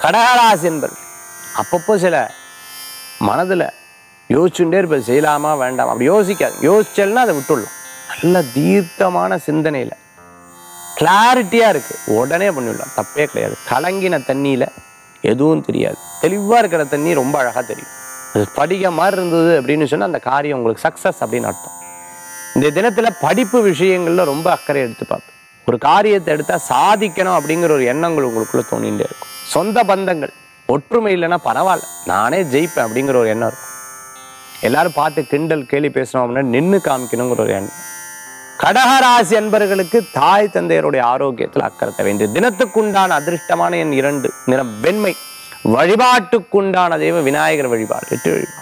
கடகராசி என்பது அப்பப்போ சில மனதில் யோசிச்சுட்டே இருப்பது செய்யலாமா வேண்டாம் அப்படி யோசிக்காது யோசிச்சல்னா அதை விட்டுடலாம் நல்ல தீர்க்கமான சிந்தனையில் கிளாரிட்டியாக இருக்குது உடனே பண்ணிவிடலாம் தப்பே கிடையாது கலங்கின தண்ணியில் எதுவும் தெரியாது தெளிவாக இருக்கிற தண்ணி ரொம்ப அழகாக தெரியும் அது படிக்க மாதிரி இருந்தது அப்படின்னு சொன்னால் அந்த காரியம் உங்களுக்கு சக்ஸஸ் அப்படின்னு அர்த்தம் இந்த தினத்தில் படிப்பு விஷயங்களில் ரொம்ப அக்கறை எடுத்து பார்ப்பேன் ஒரு காரியத்தை எடுத்தால் சாதிக்கணும் அப்படிங்கிற ஒரு எண்ணங்கள் உங்களுக்குள்ள தோணிகிட்டே இருக்கும் சொந்த பந்தங்கள் ஒற்றுமை இல்லைன்னா பரவாயில்ல நானே ஜெயிப்பேன் அப்படிங்கிற ஒரு எண்ணம் இருக்கும் எல்லாரும் பார்த்து கிண்டல் கேலி பேசணும் அப்படின்னா நின்று காமிக்கணுங்கிற ஒரு எண்ணம் கடகராசி அன்பர்களுக்கு தாய் தந்தையருடைய ஆரோக்கியத்தில் அக்கறை தேவை இந்த தினத்துக்குண்டான அதிர்ஷ்டமான என் இரண்டு நிறம் வெண்மை வழிபாட்டுக்குண்டான தெய்வ விநாயகர் வழிபாடு வெற்றி வழிபாடு